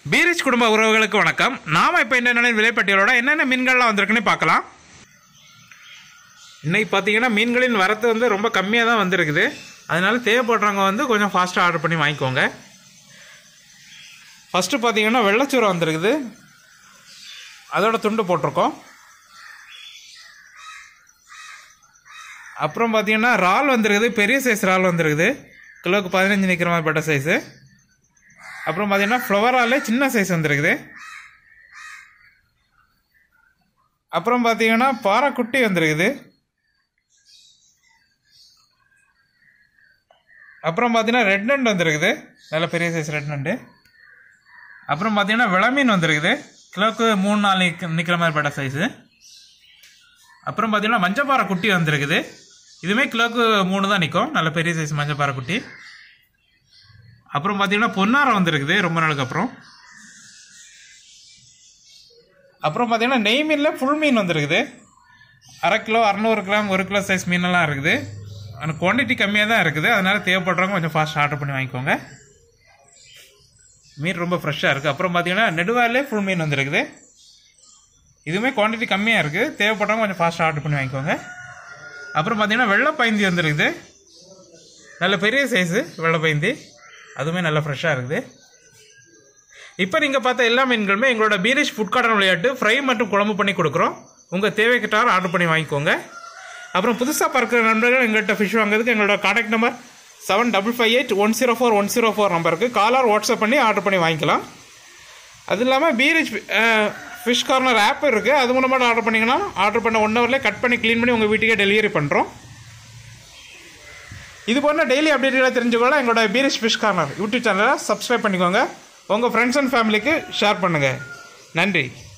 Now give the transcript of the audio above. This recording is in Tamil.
பீரிச் குடும்ப உறவுகளுக்கு வணக்கம் நாம இப்போ இந்த நிலையில் விலைப்பட்டியலோட என்னென்ன மீன்கள்லாம் வந்திருக்குன்னு பார்க்கலாம் இன்னைக்கு பார்த்தீங்கன்னா மீன்களின் வரத்து வந்து ரொம்ப கம்மியாக தான் வந்திருக்குது அதனால தேவைப்படுறவங்க வந்து கொஞ்சம் ஃபாஸ்ட்டாக ஆர்டர் பண்ணி வாங்கிக்கோங்க ஃபஸ்ட்டு பார்த்தீங்கன்னா வெள்ளச்சூரை வந்திருக்குது அதோட துண்டு போட்டிருக்கோம் அப்புறம் பார்த்தீங்கன்னா இறால் வந்திருக்குது பெரிய சைஸ் இறால் வந்திருக்குது கிலோக்கு பதினஞ்சு நிற்கிற மாதிரி பட்ட சைஸு அப்புறம் பார்த்தீங்கன்னா ஃப்ளவராலே சின்ன சைஸ் வந்திருக்குது அப்புறம் பார்த்தீங்கன்னா பாறைக்குட்டி வந்திருக்குது அப்புறம் பார்த்தீங்கன்னா ரெட் நண்டு வந்திருக்குது நல்ல பெரிய சைஸ் ரெட் நண்டு அப்புறம் பார்த்தீங்கன்னா விளமீன் வந்திருக்குது கிலோக்கு மூணு நாலு நிக்க- நிற்கிற மாதிரி பட்ட சைஸு அப்புறம் பார்த்தீங்கன்னா மஞ்சப்பாறை குட்டி வந்திருக்குது இதுவுமே கிலோக்கு மூணு தான் நிற்கும் நல்ல பெரிய சைஸ் மஞ்சப்பாறை குட்டி அப்புறம் பார்த்தீங்கன்னா பொன்னாரம் வந்திருக்குது ரொம்ப நாளுக்கு அப்புறம் அப்புறம் பார்த்தீங்கன்னா நெய் மீனில் ஃபுல் மீன் வந்திருக்குது அரை கிலோ அறநூறு கிராம் ஒரு கிலோ சைஸ் மீனெல்லாம் இருக்குது ஆனால் குவான்டிட்டி கம்மியாக தான் இருக்குது அதனால் தேவைப்படுறவங்க கொஞ்சம் ஃபாஸ்ட் ஆர்டர் பண்ணி வாங்கிக்கோங்க மீன் ரொம்ப ஃப்ரெஷ்ஷாக இருக்குது அப்புறம் பார்த்தீங்கன்னா நெடுவாலே ஃபுல் மீன் வந்திருக்குது இதுவுமே குவான்டிட்டி கம்மியாக இருக்குது தேவைப்படுறவங்க கொஞ்சம் ஃபாஸ்ட்டாக ஆர்டர் பண்ணி வாங்கிக்கோங்க அப்புறம் பார்த்தீங்கன்னா வெள்ளை பைந்தி வந்துருக்குது நல்ல பெரிய சைஸு வெள்ளை பைந்தி அதுவுமே நல்ல ஃப்ரெஷ்ஷாக இருக்குது இப்போ நீங்கள் பார்த்த எல்லா மீன்களுமே எங்களோட பீரிஷ் ஃபுட் கார்டன் விளையாட்டு ஃப்ரை மற்றும் குழம்பு பண்ணி கொடுக்குறோம் உங்கள் தேவைக்கிட்டார ஆர்டர் பண்ணி வாங்கிக்கோங்க அப்புறம் புதுசாக பார்க்குற நண்பர்கள் எங்கள்கிட்ட ஃபிஷ் வாங்குறதுக்கு எங்களோட contact number seven double five eight one zero four one zero four நம்பருக்கு காலர் வாட்ஸ்அப் பண்ணி ஆர்டர் பண்ணி வாங்கிக்கலாம் அது இல்லாமல் பீரிச் ஃபிஷ் கார்னர் ஆப் இருக்குது அது மூலமாக ஆர்டர் பண்ணிங்கன்னா ஆர்டர் பண்ண ஒன் ஹவர்லேயே கட் பண்ணி க்ளீன் பண்ணி உங்கள் வீட்டுக்கே டெலிவரி பண்ணுறோம் இது போன்ற டெய்லி அப்டேட்டுகளை தெரிஞ்சுக்கொள்ள எங்களோட பீரிஷ் ஃபிஷ் கார்னர் யூடியூப் சேனலை சப்ஸ்கிரைப் பண்ணிக்கோங்க உங்கள் ஃப்ரெண்ட்ஸ் அண்ட் ஃபேமிலிக்கு ஷேர் பண்ணுங்கள் நன்றி